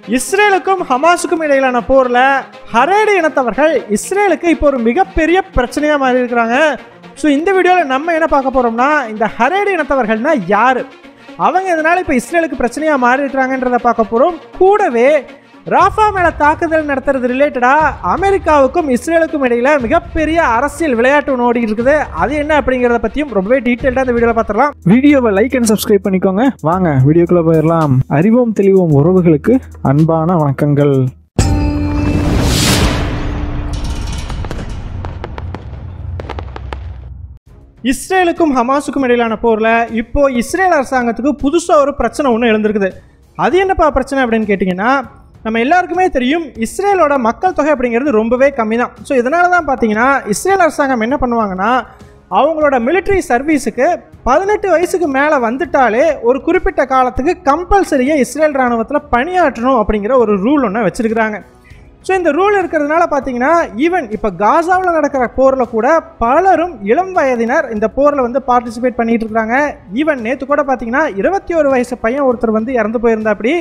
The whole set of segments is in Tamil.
இஸ்ரேலுக்கும் ஹமாஸுக்கும் இடையிலான போர்ல ஹரேடி இனத்தவர்கள் இஸ்ரேலுக்கு இப்போ ஒரு மிகப்பெரிய பிரச்சனையா மாறி இருக்கிறாங்க ஸோ இந்த வீடியோவில் நம்ம என்ன பார்க்க போறோம்னா இந்த ஹரேடி இனத்தவர்கள்னா யாரு அவங்க இதனால இப்போ இஸ்ரேலுக்கு பிரச்சனையா மாறி இருக்கிறாங்கன்றத பார்க்க போறோம் கூடவே ராஃபா மேல தாக்குதல் நடத்துறது ரிலேட்டடா அமெரிக்காவுக்கும் இஸ்ரேலுக்கும் இடையில மிகப்பெரிய அரசியல் விளையாட்டு ஒன்று ஓடிட்டு இருக்குது அது என்ன அப்படிங்கிறத பத்தியும் ரொம்பவே டீட்டெயில்டா இந்த வீடியோல பார்த்துடலாம் வீடியோவை லைக் அண்ட் சப்ஸ்கிரைப் பண்ணிக்கோங்க வாங்க வீடியோக்குள்ள போயிடலாம் அறிவோம் தெளிவோம் உறவுகளுக்கு அன்பான வணக்கங்கள் இஸ்ரேலுக்கும் ஹமாஸுக்கும் இடையிலான போர்ல இப்போ இஸ்ரேல் அரசாங்கத்துக்கு புதுசா ஒரு பிரச்சனை ஒன்று எழுந்திருக்குது அது என்னப்பா பிரச்சனை அப்படின்னு கேட்டிங்கன்னா நம்ம எல்லாருக்குமே தெரியும் இஸ்ரேலோட மக்கள் தொகை அப்படிங்கிறது ரொம்பவே கம்மி தான் ஸோ இதனால தான் பார்த்தீங்கன்னா இஸ்ரேல் அரசாங்கம் என்ன பண்ணுவாங்கன்னா அவங்களோட military சர்வீஸுக்கு பதினெட்டு வயசுக்கு மேலே வந்துட்டாலே ஒரு குறிப்பிட்ட காலத்துக்கு கம்பல்சரியாக இஸ்ரேல் இராணுவத்தில் பணியாற்றணும் அப்படிங்கிற ஒரு ரூல் ஒன்று வச்சிருக்கிறாங்க ஸோ இந்த ரூல் இருக்கிறதுனால பார்த்தீங்கன்னா ஈவன் இப்போ காசாவில் நடக்கிற போரில் கூட பலரும் இளம் வயதினர் இந்த போரில் வந்து பார்ட்டிசிபேட் பண்ணிட்டு இருக்காங்க ஈவன் நேற்று கூட பார்த்தீங்கன்னா இருபத்தி ஒரு வயசு பையன் ஒருத்தர் வந்து இறந்து போயிருந்தா அப்படி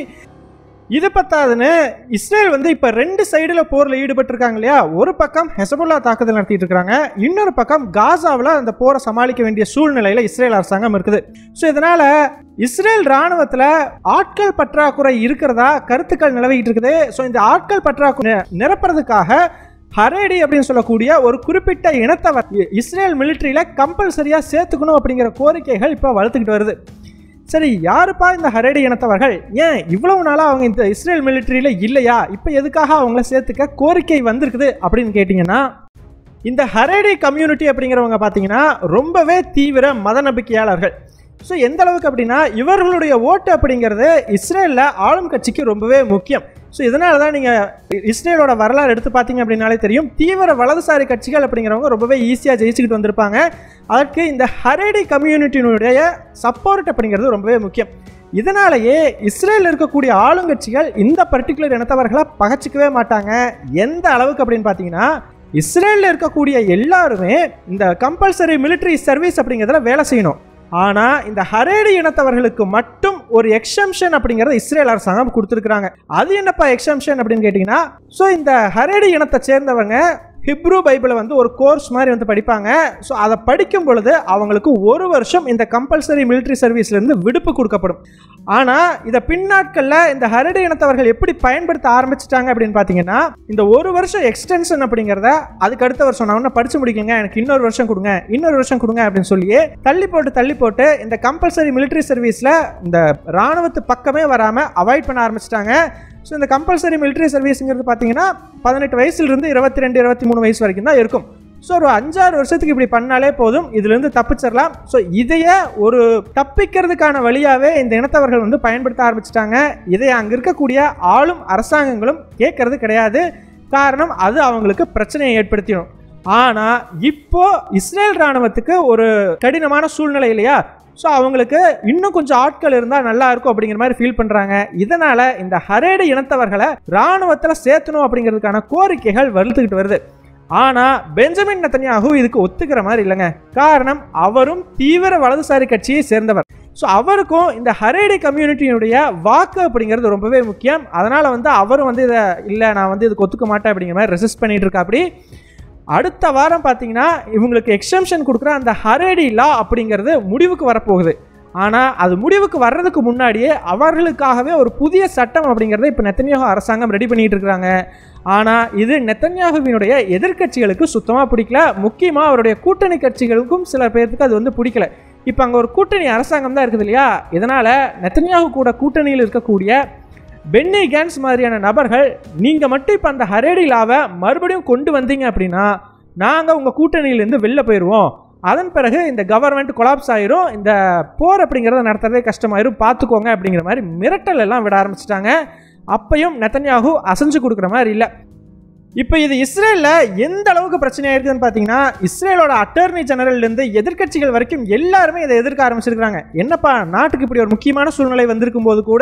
இது பத்தாதுன்னு இஸ்ரேல் வந்து இப்போ ரெண்டு சைடில் போரில் ஈடுபட்டிருக்காங்க இல்லையா ஒரு பக்கம் ஹெசபுல்லா தாக்குதல் நடத்திட்டு இருக்காங்க இன்னொரு பக்கம் காசாவில் அந்த போரை சமாளிக்க வேண்டிய சூழ்நிலையில் இஸ்ரேல் அரசாங்கம் இருக்குது ஸோ இதனால இஸ்ரேல் ராணுவத்தில் ஆட்கள் பற்றாக்குறை இருக்கிறதா கருத்துக்கள் நிலவிட்டு இருக்குது ஸோ இந்த ஆட்கள் பற்றாக்குறை நிரப்புறதுக்காக ஹரேடி அப்படின்னு சொல்லக்கூடிய ஒரு குறிப்பிட்ட இனத்தவர் இஸ்ரேல் மிலிட்ரியில் கம்பல்சரியாக சேர்த்துக்கணும் அப்படிங்கிற கோரிக்கைகள் இப்போ வளர்த்துக்கிட்டு வருது சரி யாருப்பா இந்த ஹரேடி இனத்தவர்கள் ஏன் இவ்வளவு நாளாக அவங்க இந்த இஸ்ரேல் மிலிட்ரியில் இல்லையா இப்போ எதுக்காக அவங்கள சேர்த்துக்க கோரிக்கை வந்திருக்குது அப்படின்னு கேட்டிங்கன்னா இந்த ஹரேடி கம்யூனிட்டி அப்படிங்கிறவங்க பார்த்தீங்கன்னா ரொம்பவே தீவிர மத நம்பிக்கையாளர்கள் ஸோ எந்த அளவுக்கு அப்படின்னா இவர்களுடைய ஓட்டு அப்படிங்கிறது இஸ்ரேலில் ஆளும் கட்சிக்கு ரொம்பவே முக்கியம் ஸோ இதனால தான் நீங்கள் இஸ்ரேலோட வரலாறு எடுத்து பார்த்தீங்க அப்படின்னாலே தெரியும் தீவிர வலதுசாரி கட்சிகள் அப்படிங்கிறவங்க ரொம்பவே ஈஸியாக ஜெயிச்சுக்கிட்டு வந்திருப்பாங்க அதற்கு இந்த ஹரேடி கம்யூனிட்டியினுடைய சப்போர்ட் அப்படிங்கிறது ரொம்பவே முக்கியம் இதனாலேயே இஸ்ரேலில் இருக்கக்கூடிய ஆளுங்கட்சிகள் இந்த பர்டிகுலர் இனத்தவர்களை பகச்சிக்கவே மாட்டாங்க எந்த அளவுக்கு அப்படின்னு பார்த்தீங்கன்னா இஸ்ரேலில் இருக்கக்கூடிய எல்லாருமே இந்த கம்பல்சரி military சர்வீஸ் அப்படிங்கிறதுல வேலை செய்யணும் ஆனால் இந்த ஹரேடி இனத்தவர்களுக்கு மட்டும் ஒரு எக்ஸம்ஷன் அப்படிங்கிறத இஸ்ரேல் அரசாங்கம் கொடுத்துருக்குறாங்க அது என்னப்பா எக்ஸம்ஷன் அப்படின்னு கேட்டிங்கன்னா ஸோ இந்த ஹரேடி இனத்தை சேர்ந்தவங்க ஹிப்ரூ பைபிளை வந்து ஒரு கோர்ஸ் மாதிரி வந்து படிப்பாங்க ஸோ அதை படிக்கும் பொழுது அவங்களுக்கு ஒரு வருஷம் இந்த கம்பல்சரி military சர்வீஸ்லேருந்து விடுப்பு கொடுக்கப்படும் ஆனால் இதை பின்னாட்களில் இந்த ஹரடி இனத்தவர்கள் எப்படி பயன்படுத்த ஆரம்பிச்சிட்டாங்க அப்படின்னு பார்த்தீங்கன்னா இந்த ஒரு வருஷம் எக்ஸ்டென்ஷன் அப்படிங்கிறத அதுக்கு அடுத்த வருஷம் நான் ஒன்று படிச்சு முடிக்குங்க எனக்கு இன்னொரு வருஷம் கொடுங்க இன்னொரு வருஷம் கொடுங்க அப்படின்னு சொல்லியே தள்ளி போட்டு தள்ளி போட்டு இந்த கம்பல்சரி military சர்வீஸில் இந்த ராணுவத்து பக்கமே வராமல் அவாய்ட் பண்ண ஆரம்பிச்சிட்டாங்க ஸோ இந்த கம்பல்சரி military சர்வீஸுங்கிறது பார்த்தீங்கன்னா பதினெட்டு வயசுலேருந்து இருபத்தி ரெண்டு இருபத்தி மூணு வயசு வரைக்கும் தான் இருக்கும் ஸோ ஒரு அஞ்சாறு வருஷத்துக்கு இப்படி பண்ணாலே போதும் இதுலேருந்து தப்பிச்சிடலாம் ஸோ இதையே ஒரு தப்பிக்கிறதுக்கான வழியாகவே இந்த இனத்தவர்கள் வந்து பயன்படுத்த ஆரம்பிச்சிட்டாங்க இதை அங்கே இருக்கக்கூடிய ஆளும் அரசாங்கங்களும் கேட்கறது கிடையாது காரணம் அது அவங்களுக்கு பிரச்சனையை ஏற்படுத்திடும் ஆனால் இப்போ இஸ்ரேல் ராணுவத்துக்கு ஒரு கடினமான சூழ்நிலை இல்லையா ஸோ அவங்களுக்கு இன்னும் கொஞ்சம் ஆட்கள் இருந்தால் நல்லா இருக்கும் அப்படிங்கிற மாதிரி ஃபீல் பண்ணுறாங்க இதனால் இந்த ஹரேடு இனத்தவர்களை ராணுவத்தில் சேர்த்தணும் அப்படிங்கிறதுக்கான கோரிக்கைகள் வலுத்துக்கிட்டு வருது ஆனால் பெஞ்சமின் நத்தன்யாகு இதுக்கு ஒத்துக்கிற மாதிரி இல்லைங்க காரணம் அவரும் தீவிர வலதுசாரி கட்சியை சேர்ந்தவர் ஸோ அவருக்கும் இந்த ஹரேடி கம்யூனிட்டியினுடைய வாக்கு அப்படிங்கிறது ரொம்பவே முக்கியம் அதனால் வந்து அவரும் வந்து இதை இல்லை நான் வந்து இதுக்கு ஒத்துக்க மாட்டேன் அப்படிங்கிற மாதிரி ரெசிஸ்ட் பண்ணிட்டு இருக்கா அப்படி அடுத்த வாரம் பார்த்தீங்கன்னா இவங்களுக்கு எக்ஸம்ஷன் கொடுக்குற அந்த ஹரேடி லா அப்படிங்கிறது முடிவுக்கு வரப்போகுது ஆனால் அது முடிவுக்கு வர்றதுக்கு முன்னாடியே அவர்களுக்காகவே ஒரு புதிய சட்டம் அப்படிங்கிறத இப்போ நெத்தன்யாகு அரசாங்கம் ரெடி பண்ணிட்டு இருக்காங்க ஆனால் இது நெத்தன்யாகுவினுடைய எதிர்க்கட்சிகளுக்கு சுத்தமாக பிடிக்கல முக்கியமாக அவருடைய கூட்டணி கட்சிகளுக்கும் சில பேர்த்துக்கு அது வந்து பிடிக்கல இப்போ அங்கே ஒரு கூட்டணி அரசாங்கம் தான் இருக்குது இல்லையா இதனால் நெத்தன்யாகு கூட கூட்டணியில் இருக்கக்கூடிய பென்னி கேன்ஸ் மாதிரியான நபர்கள் நீங்கள் மட்டும் இப்போ அந்த ஹரேடி லாவை மறுபடியும் கொண்டு வந்தீங்க அப்படின்னா நாங்கள் உங்கள் கூட்டணியிலேருந்து வெளில போயிடுவோம் அதன் பிறகு இந்த கவர்மெண்ட் கொலாப்ஸ் ஆயிரும் இந்த போர் அப்படிங்கிறத நடத்துறதே கஷ்டமாயிரும் பார்த்துக்கோங்க அப்படிங்கிற மாதிரி மிரட்டல் எல்லாம் விட ஆரம்பிச்சிட்டாங்க அப்பையும் நெத்தன்யாகு அசைஞ்சு கொடுக்குற மாதிரி இல்லை இப்போ இது இஸ்ரேலில் எந்த அளவுக்கு பிரச்சனையாக இருக்குதுன்னு பார்த்தீங்கன்னா இஸ்ரேலோட அட்டர்னி ஜெனரல்லேருந்து எதிர்க்கட்சிகள் வரைக்கும் எல்லாருமே இதை எதிர்க்க ஆரம்பிச்சிருக்காங்க என்னப்பா நாட்டுக்கு இப்படி ஒரு முக்கியமான சூழ்நிலை வந்திருக்கும் போது கூட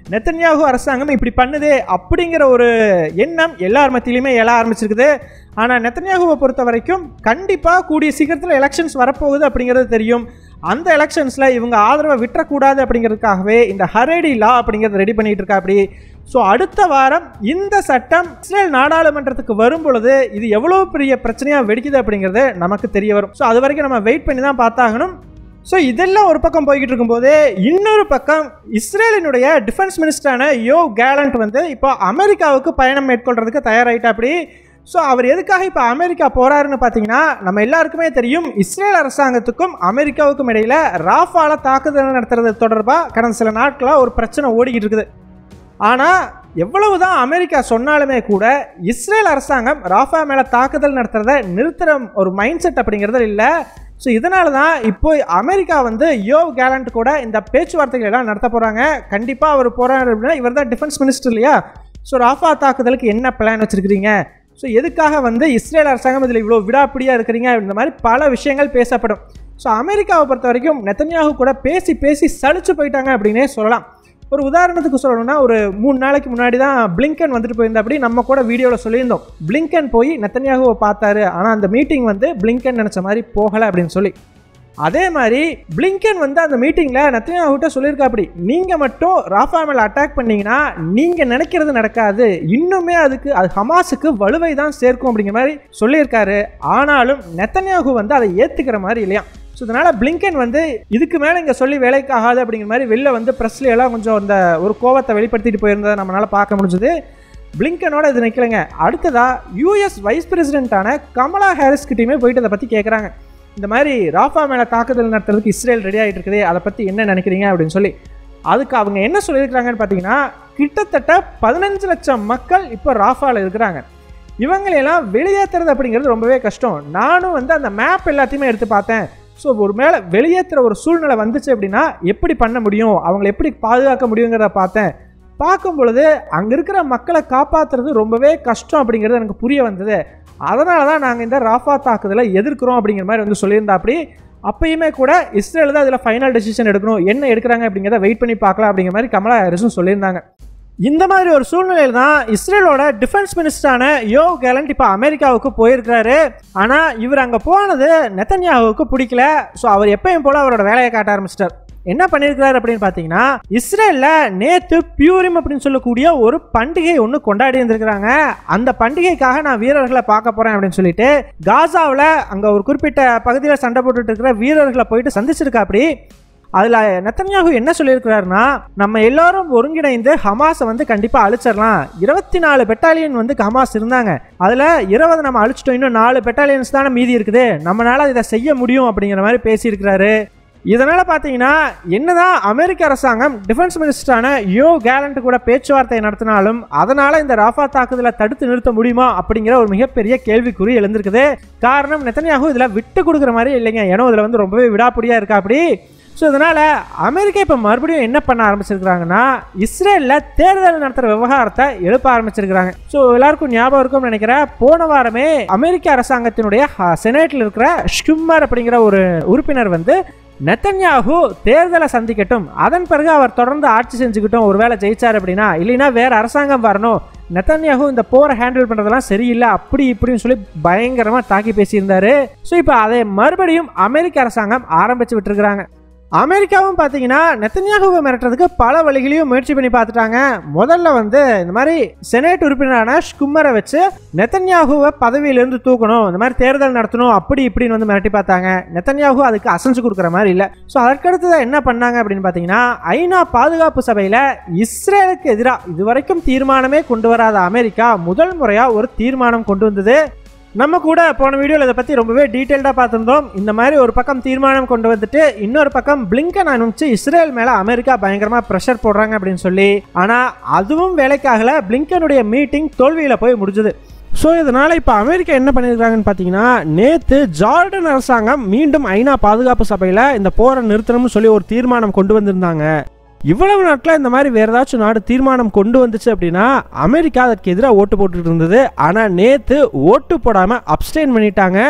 நெத்தன்யாகு அரசாங்கம் இப்படி பண்ணுதே அப்படிங்கிற ஒரு எண்ணம் எல்லார் மத்தியிலுமே எழ ஆரம்பிச்சிருக்குது ஆனால் நெத்தன்யாகுவை பொறுத்த வரைக்கும் கண்டிப்பாக கூடிய சீக்கிரத்தில் எலெக்ஷன்ஸ் வரப்போகுது அப்படிங்கிறது தெரியும் அந்த எலெக்ஷன்ஸில் இவங்க ஆதரவை விட்டுறக்கூடாது அப்படிங்கிறதுக்காகவே இந்த ஹரேடி லா அப்படிங்கிறத ரெடி பண்ணிட்டு இருக்கா அப்படி ஸோ அடுத்த வாரம் இந்த சட்டம் இஸ்ரேல் நாடாளுமன்றத்துக்கு வரும் பொழுது இது எவ்வளோ பெரிய பிரச்சனையாக வெடிக்குது அப்படிங்கிறது நமக்கு தெரிய வரும் ஸோ அது வரைக்கும் நம்ம வெயிட் பண்ணி தான் பார்த்தாகணும் ஸோ இதெல்லாம் ஒரு பக்கம் போய்கிட்டு இருக்கும்போது இன்னொரு பக்கம் இஸ்ரேலினுடைய டிஃபென்ஸ் மினிஸ்டரான யோ கேலண்ட் வந்து இப்போ அமெரிக்காவுக்கு பயணம் மேற்கொள்றதுக்கு தயாராகிட்டா அப்படி ஸோ அவர் எதுக்காக இப்போ அமெரிக்கா போறாருன்னு பார்த்தீங்கன்னா நம்ம எல்லாருக்குமே தெரியும் இஸ்ரேல் அரசாங்கத்துக்கும் அமெரிக்காவுக்கும் இடையில ராஃபால தாக்குதல் நடத்துறது தொடர்பாக கடந்த சில நாட்களாக ஒரு பிரச்சனை ஓடிக்கிட்டு இருக்குது ஆனால் எவ்வளவுதான் அமெரிக்கா சொன்னாலுமே கூட இஸ்ரேல் அரசாங்கம் ராஃபா மேலே தாக்குதல் நடத்துறத நிறுத்துற ஒரு மைண்ட் செட் அப்படிங்கிறது இல்லை ஸோ இதனால தான் இப்போ அமெரிக்கா வந்து யோவ் கேலண்ட் கூட இந்த பேச்சுவார்த்தைகள் எல்லாம் நடத்த போகிறாங்க கண்டிப்பாக அவர் போகிறாரு அப்படின்னா இவர் தான் டிஃபென்ஸ் மினிஸ்டர் இல்லையா ஸோ ராஃபா தாக்குதலுக்கு என்ன பிளான் வச்சுருக்கிறீங்க ஸோ எதுக்காக வந்து இஸ்ரேல் அரசாங்கம் இதில் இவ்வளோ விடாப்பிடியாக இருக்கிறீங்க இந்த மாதிரி பல விஷயங்கள் பேசப்படும் ஸோ அமெரிக்காவை பொறுத்த வரைக்கும் நெத்தன்யாகு கூட பேசி பேசி சலிச்சு போயிட்டாங்க அப்படின்னே சொல்லலாம் ஒரு உதாரணத்துக்கு சொல்லணும்னா ஒரு மூணு நாளைக்கு முன்னாடி தான் பிளிங்கன் வந்துட்டு போயிருந்தா அப்படி நம்ம கூட வீடியோவில் சொல்லியிருந்தோம் பிளிங்கன் போய் நெத்தன்யாகுவை பார்த்தாரு ஆனால் அந்த மீட்டிங் வந்து பிளிங்கன் நினச்ச மாதிரி போகலை அப்படின்னு சொல்லி அதே மாதிரி பிளிங்கன் வந்து அந்த மீட்டிங்கில் நெத்தன்யாகுட்ட சொல்லியிருக்கா அப்படி நீங்கள் மட்டும் ராஃபா மேலே அட்டாக் பண்ணீங்கன்னா நீங்கள் நினைக்கிறது நடக்காது இன்னுமே அதுக்கு அது ஹமாஸுக்கு வலுவை தான் சேர்க்கும் அப்படிங்கிற மாதிரி சொல்லியிருக்காரு ஆனாலும் நெத்தன்யாகு வந்து அதை ஏற்றுக்கிற மாதிரி இல்லையா ஸோ இதனால் பிளிங்கன் வந்து இதுக்கு மேலே இங்கே சொல்லி வேலைக்கு ஆகாது அப்படிங்கிற மாதிரி வெளில வந்து ப்ரெஸ்ல எல்லாம் கொஞ்சம் அந்த ஒரு கோவத்தை வெளிப்படுத்திட்டு போயிருந்ததை நம்மளால் பார்க்க முடிஞ்சது பிளிங்கனோட இது நிற்கலைங்க அடுத்ததா யூஎஸ் வைஸ் பிரசிடென்ட்டான கமலா ஹாரிஸ் கிட்டயுமே போயிட்டு அதை பற்றி கேட்குறாங்க இந்த மாதிரி ராஃபா மேலே தாக்குதல் நடத்துறதுக்கு இஸ்ரேல் ரெடி ஆகிட்டு இருக்குதே அதை பற்றி என்ன நினைக்கிறீங்க அப்படின்னு சொல்லி அதுக்கு அவங்க என்ன சொல்லியிருக்கிறாங்கன்னு பார்த்தீங்கன்னா கிட்டத்தட்ட பதினஞ்சு லட்சம் மக்கள் இப்போ ராஃபாவில் இருக்கிறாங்க இவங்களையெல்லாம் வெளியேற்றுறது அப்படிங்கிறது ரொம்பவே கஷ்டம் நானும் வந்து அந்த மேப் எல்லாத்தையுமே எடுத்து பார்த்தேன் ஸோ ஒரு மேலே வெளியேற்றுற ஒரு சூழ்நிலை வந்துச்சு அப்படின்னா எப்படி பண்ண முடியும் அவங்களை எப்படி பாதுகாக்க முடியுங்கிறத பார்த்தேன் பார்க்கும் பொழுது அங்கே இருக்கிற மக்களை காப்பாற்றுறது ரொம்பவே கஷ்டம் அப்படிங்கிறது எனக்கு புரிய வந்தது அதனால தான் நாங்கள் இந்த ராஃபா தாக்குதலை எதிர்க்கிறோம் அப்படிங்கிற மாதிரி வந்து சொல்லியிருந்தா அப்படி அப்பயுமே கூட இஸ்ரேல் தான் அதில் ஃபைனல் டெசிஷன் எடுக்கணும் என்ன எடுக்கிறாங்க அப்படிங்கிறத வெயிட் பண்ணி பார்க்கலாம் அப்படிங்கிற மாதிரி கமலா ஹாரிஸும் சொல்லியிருந்தாங்க இந்த மாதிரி ஒரு சூழ்நிலையில் தான் இஸ்ரேலோட டிஃபென்ஸ் மினிஸ்டரான யோ கேலண்ட் இப்போ அமெரிக்காவுக்கு போயிருக்கிறாரு ஆனால் இவர் அங்கே போனது நெத்தன்யாவுக்கு பிடிக்கல ஸோ அவர் எப்பயும் போல அவரோட வேலையை காட்ட ஆரம்பிச்சிட்டார் என்ன பண்ணியிருக்கிறாரு அப்படின்னு பார்த்தீங்கன்னா இஸ்ரேலில் நேற்று பியூரிம் அப்படின்னு சொல்லக்கூடிய ஒரு பண்டிகை ஒன்று கொண்டாடி இருந்திருக்கிறாங்க அந்த பண்டிகைக்காக நான் வீரர்களை பார்க்க போகிறேன் அப்படின்னு சொல்லிட்டு காசாவில் அங்கே ஒரு குறிப்பிட்ட பகுதியில் சண்டை போட்டுட்டு இருக்கிற வீரர்களை போயிட்டு சந்திச்சிருக்கா அப்படி அதில் நெத்தன்யாகு என்ன சொல்லியிருக்கிறாருன்னா நம்ம எல்லாரும் ஒருங்கிணைந்து ஹமாஸை வந்து கண்டிப்பாக அழிச்சிடலாம் இருபத்தி நாலு பெட்டாலியன் வந்து ஹமாஸ் இருந்தாங்க அதில் இருபது நம்ம அழிச்சிட்டோம் இன்னும் நாலு பெட்டாலியன்ஸ் தானே மீதி இருக்குது நம்மளால் இதை செய்ய முடியும் அப்படிங்கிற மாதிரி பேசியிருக்கிறாரு இதனால் பார்த்தீங்கன்னா என்னதான் அமெரிக்க அரசாங்கம் டிஃபென்ஸ் மினிஸ்டரான யோ கேலண்ட் கூட பேச்சுவார்த்தை நடத்தினாலும் அதனால் இந்த ராஃபா தாக்குதலை தடுத்து நிறுத்த முடியுமா அப்படிங்கிற ஒரு மிகப்பெரிய கேள்விக்குறி எழுந்திருக்குது காரணம் நெத்தன்யாகு இதில் விட்டு கொடுக்குற மாதிரி இல்லைங்க ஏன்னா இதில் வந்து ரொம்பவே விடாப்பிடியாக இருக்கா அப்படி ஸோ இதனால் அமெரிக்கா இப்போ மறுபடியும் என்ன பண்ண ஆரம்பிச்சிருக்கிறாங்கன்னா இஸ்ரேலில் தேர்தல் நடத்துகிற விவகாரத்தை எழுப்ப ஆரம்பிச்சிருக்கிறாங்க ஸோ எல்லாருக்கும் ஞாபகம் இருக்கும்னு நினைக்கிறேன் போன வாரமே அமெரிக்க அரசாங்கத்தினுடைய செனேட்டில் இருக்கிற ஷ்கும்மர் அப்படிங்கிற ஒரு உறுப்பினர் வந்து நெத்தன்யாகு தேர்தலை சந்திக்கட்டும் அதன் பிறகு அவர் தொடர்ந்து ஆட்சி செஞ்சுக்கிட்டும் ஒருவேளை ஜெயிச்சார் அப்படின்னா இல்லைன்னா வேற அரசாங்கம் வரணும் நெத்தன்யாகு இந்த போரை ஹேண்டில் பண்ணுறதெல்லாம் சரியில்லை அப்படி இப்படின்னு சொல்லி பயங்கரமாக தாக்கி பேசியிருந்தாரு ஸோ இப்போ அதை மறுபடியும் அமெரிக்க அரசாங்கம் ஆரம்பிச்சு விட்டுருக்குறாங்க அமெரிக்காவும் பார்த்தீங்கன்னா நெத்தன்யாகுவை மிரட்டுறதுக்கு பல வழிகளையும் முயற்சி பண்ணி பார்த்துட்டாங்க முதல்ல வந்து இந்த மாதிரி செனேட் உறுப்பினரான ஷ்கும்மரை வச்சு நெத்தன்யாகுவை பதவியிலிருந்து தூக்கணும் இந்த மாதிரி தேர்தல் நடத்தணும் அப்படி இப்படின்னு வந்து மிரட்டி பார்த்தாங்க நெத்தன்யாகு அதுக்கு அசைஞ்சு கொடுக்குற மாதிரி இல்லை ஸோ அதற்கடுத்ததான் என்ன பண்ணாங்க அப்படின்னு பார்த்தீங்கன்னா ஐநா பாதுகாப்பு சபையில் இஸ்ரேலுக்கு எதிராக இதுவரைக்கும் தீர்மானமே கொண்டு வராத அமெரிக்கா முதல் முறையாக ஒரு தீர்மானம் கொண்டு வந்தது நம்ம கூட போன வீடியோவில் இதை பற்றி ரொம்பவே டீட்டெயில்டாக பார்த்துருந்தோம் இந்த மாதிரி ஒரு பக்கம் தீர்மானம் கொண்டு வந்துட்டு இன்னொரு பக்கம் பிளிங்கன் அனுப்பிச்சு இஸ்ரேல் மேலே அமெரிக்கா பயங்கரமாக ப்ரெஷர் போடுறாங்க அப்படின்னு சொல்லி ஆனால் அதுவும் வேலைக்காகல பிளிங்கனுடைய மீட்டிங் தோல்வியில் போய் முடிஞ்சது ஸோ இதனால் இப்போ அமெரிக்கா என்ன பண்ணியிருக்காங்கன்னு பார்த்தீங்கன்னா நேற்று ஜார்டன் அரசாங்கம் மீண்டும் ஐநா பாதுகாப்பு சபையில் இந்த போரை நிறுத்தணும்னு சொல்லி ஒரு தீர்மானம் கொண்டு வந்திருந்தாங்க இவ்வளவு நாட்களாக இந்த மாதிரி வேற ஏதாச்சும் நாடு தீர்மானம் கொண்டு வந்துச்சு அப்படின்னா அமெரிக்கா அதற்கு எதிராக ஓட்டு போட்டுட்டு இருந்தது ஆனால் நேற்று ஓட்டு போடாமல் அப்டேன் பண்ணிட்டாங்க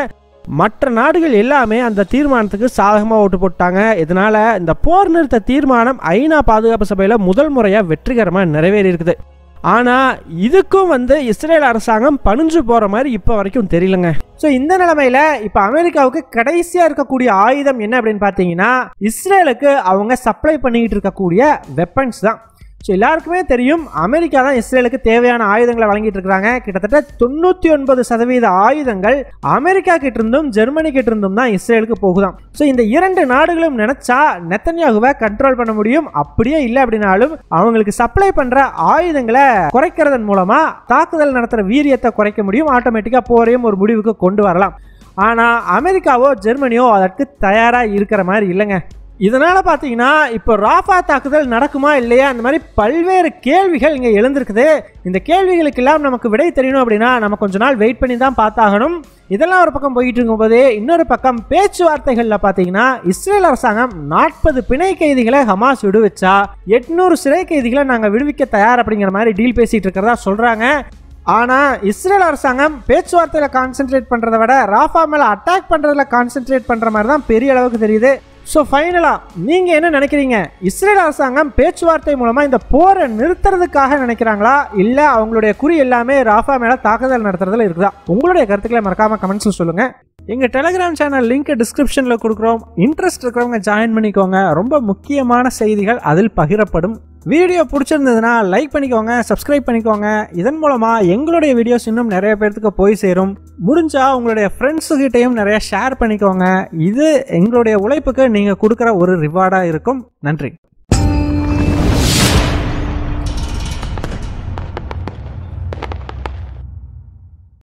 மற்ற நாடுகள் எல்லாமே அந்த தீர்மானத்துக்கு சாதகமாக ஓட்டு போட்டாங்க இதனால இந்த போர் நிறுத்த தீர்மானம் ஐநா பாதுகாப்பு சபையில் முதல் முறையாக வெற்றிகரமாக நிறைவேறி இருக்குது ஆனால் இதுக்கும் வந்து இஸ்ரேல் அரசாங்கம் பணிஞ்சு போகிற மாதிரி இப்போ வரைக்கும் தெரியலங்க ஸோ இந்த நிலைமையில இப்போ அமெரிக்காவுக்கு கடைசியாக இருக்கக்கூடிய ஆயுதம் என்ன அப்படின்னு பார்த்தீங்கன்னா இஸ்ரேலுக்கு அவங்க சப்ளை பண்ணிக்கிட்டு இருக்கக்கூடிய வெப்பன்ஸ் தான் ஸோ எல்லாருக்குமே தெரியும் அமெரிக்கா தான் இஸ்ரேலுக்கு தேவையான ஆயுதங்களை வழங்கிட்டு இருக்காங்க கிட்டத்தட்ட தொண்ணூற்றி ஒன்பது சதவீத ஆயுதங்கள் அமெரிக்கா கிட்ட இருந்தும் ஜெர்மனி கிட்ட இருந்தும் தான் இஸ்ரேலுக்கு போகுதாம் ஸோ இந்த இரண்டு நாடுகளும் நினைச்சா நெத்தன்யாகுவை கண்ட்ரோல் பண்ண முடியும் அப்படியே இல்லை அப்படின்னாலும் அவங்களுக்கு சப்ளை பண்ற ஆயுதங்களை குறைக்கிறதன் மூலமா தாக்குதல் நடத்துற வீரியத்தை குறைக்க முடியும் ஆட்டோமேட்டிக்கா போரையும் ஒரு முடிவுக்கு கொண்டு வரலாம் ஆனால் அமெரிக்காவோ ஜெர்மனியோ அதற்கு தயாராக இருக்கிற மாதிரி இல்லைங்க இதனால் பார்த்தீங்கன்னா இப்போ ராஃபா தாக்குதல் நடக்குமா இல்லையா அந்த மாதிரி பல்வேறு கேள்விகள் இங்கே எழுந்திருக்குது இந்த கேள்விகளுக்கெல்லாம் நமக்கு விடை தெரியணும் அப்படின்னா நம்ம கொஞ்ச நாள் வெயிட் பண்ணி தான் பார்த்தாகணும் இதெல்லாம் ஒரு பக்கம் போயிட்டு இருக்கும்போது இன்னொரு பக்கம் பேச்சுவார்த்தைகளில் பார்த்தீங்கன்னா இஸ்ரேல் அரசாங்கம் நாற்பது பிணை கைதிகளை ஹமாஸ் விடுவிச்சா எட்நூறு சிறை கைதிகளை நாங்கள் விடுவிக்க தயார் அப்படிங்கிற மாதிரி டீல் பேசிட்டு இருக்கிறதா சொல்கிறாங்க ஆனால் இஸ்ரேல் அரசாங்கம் பேச்சுவார்த்தையில் கான்சென்ட்ரேட் பண்ணுறதை விட ராஃபா மேலே அட்டாக் பண்ணுறதுல கான்சென்ட்ரேட் பண்ணுற மாதிரி தான் பெரிய அளவுக்கு தெரியுது ஸோ ஃபைனலாக நீங்கள் என்ன நினைக்கிறீங்க இஸ்ரேல் அரசாங்கம் பேச்சுவார்த்தை மூலமாக இந்த போரை நிறுத்துறதுக்காக நினைக்கிறாங்களா இல்லை அவங்களுடைய குறி எல்லாமே ராஃபா மேலே தாக்குதல் நடத்துறதுல இருக்குதா உங்களுடைய கருத்துக்களை மறக்காமல் கமெண்ட்ஸில் சொல்லுங்கள் எங்கள் டெலிகிராம் சேனல் லிங்க் டிஸ்கிரிப்ஷனில் கொடுக்குறோம் இன்ட்ரெஸ்ட் இருக்கிறவங்க ஜாயின் பண்ணிக்கோங்க ரொம்ப முக்கியமான செய்திகள் அதில் பகிரப்படும் வீடியோ பிடிச்சிருந்ததுன்னா லைக் பண்ணிக்கோங்க சப்ஸ்கிரைப் பண்ணிக்கோங்க இதன் மூலமாக எங்களுடைய வீடியோஸ் இன்னும் நிறைய பேர்த்துக்கு போய் சேரும் முடிஞ்சா உங்களுடைய ஃப்ரெண்ட்ஸுக்கிட்டையும் நிறைய ஷேர் பண்ணிக்கோங்க இது எங்களுடைய உழைப்புக்கு நீங்கள் கொடுக்குற ஒரு ரிவார்டாக இருக்கும் நன்றி